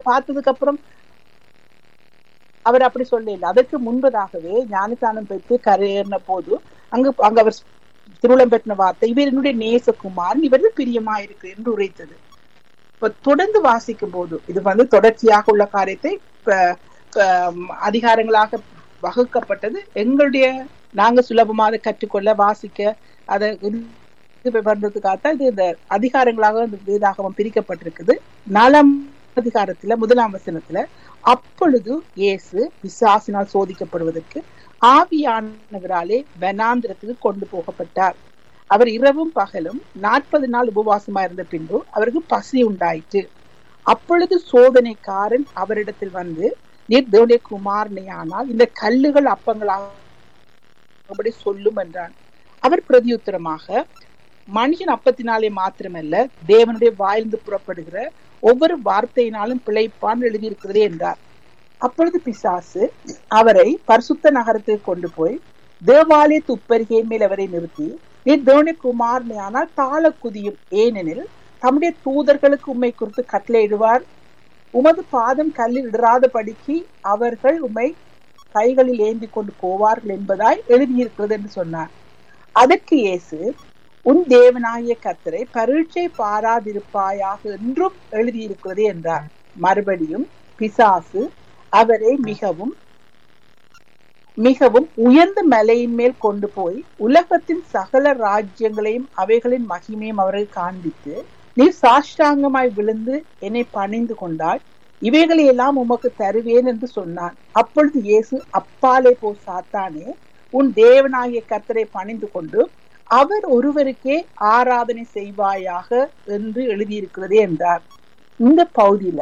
பார்த்ததுக்கு அப்புறம் அவர் அப்படி சொல்லல அதற்கு முன்பதாகவே ஞானஸ்தானம் பெற்று கரையேறின போது அங்கு அங்க அவர் திருவிழம் பெற்ற வார்த்தை இவர் என்னுடைய நேசகுமார் இவர்கள் பிரியமா இருக்கு என்று உரைத்தது இப்ப தொடர்ந்து வாசிக்கும் போது இது வந்து தொடர்ச்சியாக உள்ள காரியத்தை அதிகாரங்களாக வகுக்கப்பட்டது எங்களுடைய நாங்க சுலபமாக கற்றுக்கொள்ள வாசிக்க அதை இது பண்றதுக்காகத்தான் இது இந்த அதிகாரங்களாக இந்த வேதாகமம் பிரிக்கப்பட்டிருக்குது நாலாம் அதிகாரத்துல முதலாம் வசனத்துல அப்பொழுது இயேசு பிசாசினால் சோதிக்கப்படுவதற்கு ஆவியானவராலே வனாந்திரத்துக்கு கொண்டு போகப்பட்டார் அவர் இரவும் பகலும் நாற்பது நாள் உபவாசமா இருந்த பின்பு அவருக்கு பசி உண்டாயிற்று அப்பொழுது சோதனைக்காரன் அவரிடத்தில் வந்து நீர் தேவனுடைய குமாரனை ஆனால் இந்த கல்லுகள் அப்பங்களாக சொல்லும் என்றான் அவர் பிரதியுத்தரமாக மனுஷன் அப்பத்தினாலே மாத்திரமல்ல தேவனுடைய வாய்ந்து புறப்படுகிற ஒவ்வொரு வார்த்தையினாலும் பிழைப்பான் எழுதியிருக்கிறதே என்றார் அப்பொழுது பிசாசு அவரை பரிசுத்த நகரத்துக்கு கொண்டு போய் தேவாலய துப்பருகை மேல் அவரை நிறுத்தி நீ தேவனுடைய குமாரனை ஆனால் தாள குதியும் ஏனெனில் தம்முடைய தூதர்களுக்கு உண்மை குறித்து கட்டளையிடுவார் உமது பாதம் கல்லில் இடராத படிக்கு அவர்கள் உண்மை கைகளில் ஏந்தி கொண்டு போவார்கள் என்பதாய் எழுதியிருக்கிறது என்று சொன்னார் அதற்கு இயேசு உன் தேவனாகிய கத்தரை பரீட்சை பாராதிருப்பாயாக என்றும் எழுதியிருக்கிறது என்றார் மறுபடியும் பிசாசு அவரை மிகவும் மிகவும் உயர்ந்த மலையின் மேல் கொண்டு போய் உலகத்தின் சகல ராஜ்யங்களையும் அவைகளின் மகிமையும் அவர்கள் காண்பித்து நீ சாஷ்டாங்கமாய் விழுந்து என்னை பணிந்து கொண்டால் இவைகளை எல்லாம் உமக்கு தருவேன் என்று சொன்னான் அப்பொழுது இயேசு அப்பாலே போ சாத்தானே உன் தேவனாகிய கத்தரை பணிந்து கொண்டு அவர் ஒருவருக்கே ஆராதனை செய்வாயாக என்று எழுதியிருக்கிறதே என்றார் இந்த பகுதியில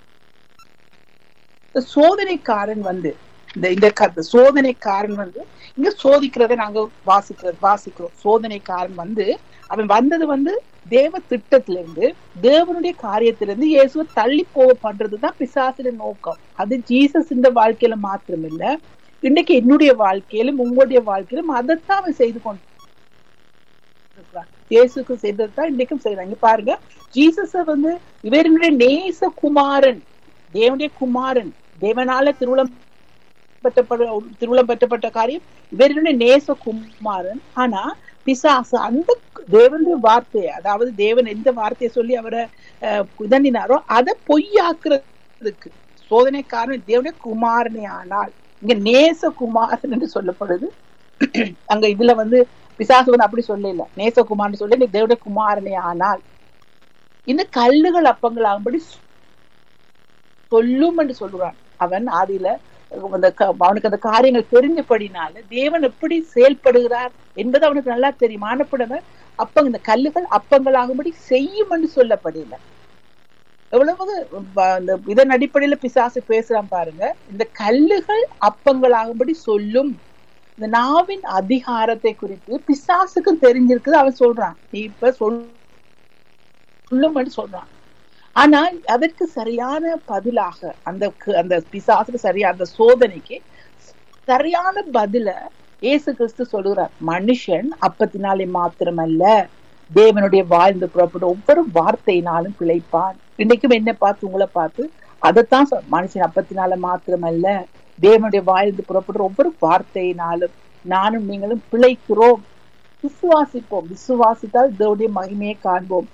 சோதனைக்காரன் வந்து இந்த இந்த சோதனைக்காரன் வந்து இங்க சோதிக்கிறத நாங்க வாசிக்கிறது வாசிக்கிறோம் சோதனைக்காரன் வந்து அவன் வந்தது வந்து தேவ திட்டத்துல இருந்து தேவனுடைய காரியத்திலிருந்து இயேசுவை தள்ளி போக பண்றதுதான் பிசாசின நோக்கம் அது ஜீசஸ் இந்த வாழ்க்கையில மாத்திரம் இல்ல இன்னைக்கு என்னுடைய வாழ்க்கையிலும் உங்களுடைய வாழ்க்கையிலும் அதைத்தான் அவன் செய்து கொண்டு இயேசுக்கு செய்ததுதான் இன்னைக்கும் செய்யறாங்க பாருங்க ஜீசஸ வந்து இவருடைய நேச குமாரன் தேவனுடைய குமாரன் தேவனால திருவிழம் திருவிழம் பெற்றப்பட்ட காரியம் இவருடைய நேச குமாரன் ஆனா பிசாசு அந்த தேவனுடைய வார்த்தையை அதாவது தேவன் எந்த வார்த்தையை சொல்லி அவரை இதண்டினாரோ அதை பொய்யாக்குறதுக்கு சோதனைக்காரன் தேவனுடைய குமாரனே ஆனால் இங்க நேச குமாரன் என்று சொல்லப்படுது அங்க இதுல வந்து பிசாசு வந்து அப்படி சொல்லல நேசகுமார்னு சொல்லி நீ தேவனுடைய குமாரனே ஆனால் இந்த கல்லுகள் அப்பங்கள் ஆகும்படி சொல்லும் என்று சொல்லுறான் அவன் ஆதியில அந்த அவனுக்கு அந்த காரியங்கள் தெரிஞ்சபடினால தேவன் எப்படி செயல்படுகிறார் என்பது அவனுக்கு நல்லா தெரியும் ஆனப்படவ அப்ப இந்த கல்லுகள் அப்பங்கள் ஆகும்படி செய்யும் என்று சொல்லப்படல எவ்வளவு இந்த இதன் அடிப்படையில பிசாசு பேசுறான் பாருங்க இந்த கல்லுகள் அப்பங்கள் ஆகும்படி சொல்லும் இந்த நாவின் அதிகாரத்தை குறித்து பிசாசுக்கு தெரிஞ்சிருக்குது அவன் சொல்றான் நீ இப்ப சொல்லும் சொல்றான் ஆனால் அதற்கு சரியான பதிலாக அந்த அந்த பிசாசுக்கு சரியா அந்த சோதனைக்கு சரியான பதில இயேசு கிறிஸ்து சொல்லுகிறார் மனுஷன் அப்பத்தினாலே மாத்திரமல்ல தேவனுடைய வாழ்ந்து புறப்படும் ஒவ்வொரு வார்த்தையினாலும் பிழைப்பான் இன்னைக்கும் என்ன பார்த்து உங்களை பார்த்து அதைத்தான் மனுஷன் அப்பத்தினால மாத்திரமல்ல தேவனுடைய வாழ்ந்து புறப்படுற ஒவ்வொரு வார்த்தையினாலும் நானும் நீங்களும் பிழைக்கிறோம் விசுவாசிப்போம் விசுவாசித்தால் தேவனுடைய மகிமையை காண்போம்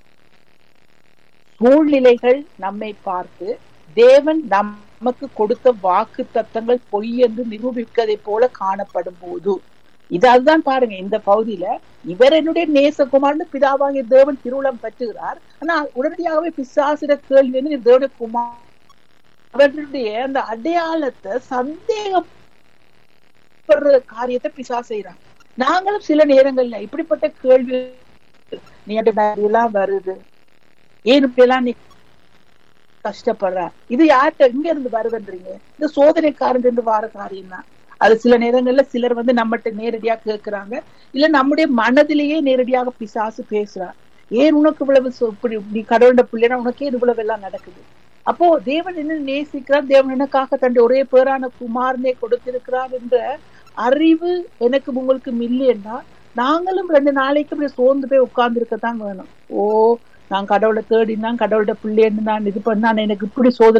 சூழ்நிலைகள் நம்மை பார்த்து தேவன் நமக்கு கொடுத்த வாக்கு தத்தங்கள் பொய் என்று நிரூபிக்கதை போல காணப்படும் போது இது அதுதான் பாருங்க இந்த பகுதியில இவர் என்னுடைய நேசகுமார்னு பிதாவாகிய தேவன் திருவுளம் பெற்றுகிறார் ஆனா உடனடியாகவே பிசாசிட கேள்வி வந்து தேவனுடைய குமார் அவர்களுடைய அந்த அடையாளத்தை சந்தேகப்படுற காரியத்தை பிசா செய்யறாங்க நாங்களும் சில நேரங்கள்ல இப்படிப்பட்ட கேள்வி நீ எல்லாம் வருது ஏன் இப்படி எல்லாம் நீ கஷ்டப்படுற இது யார்கிட்ட எங்க இருந்து வருதுன்றீங்க இந்த சோதனைக்காரன் இருந்து வார காரியம் தான் அது சில நேரங்கள்ல சிலர் வந்து நம்மகிட்ட நேரடியா கேட்கிறாங்க இல்ல நம்முடைய மனதிலேயே நேரடியாக பிசாசு பேசுறான் ஏன் உனக்கு இவ்வளவு இப்படி நீ கடவுள பிள்ளைனா உனக்கே இவ்வளவு எல்லாம் நடக்குது அப்போ தேவன் என்ன நேசிக்கிறார் தேவன் எனக்காக தன்னுடைய ஒரே பேரான குமாரனை கொடுத்திருக்கிறார் என்ற அறிவு எனக்கு உங்களுக்கு இல்லைன்னா நாங்களும் ரெண்டு நாளைக்கு இப்படி சோர்ந்து போய் உட்கார்ந்து இருக்கத்தான் வேணும் ஓ நான் கடவுளை தேடினா கடவுளோட பிள்ளைன்னு நான் இது பண்ணா எனக்கு இப்படி சோதனை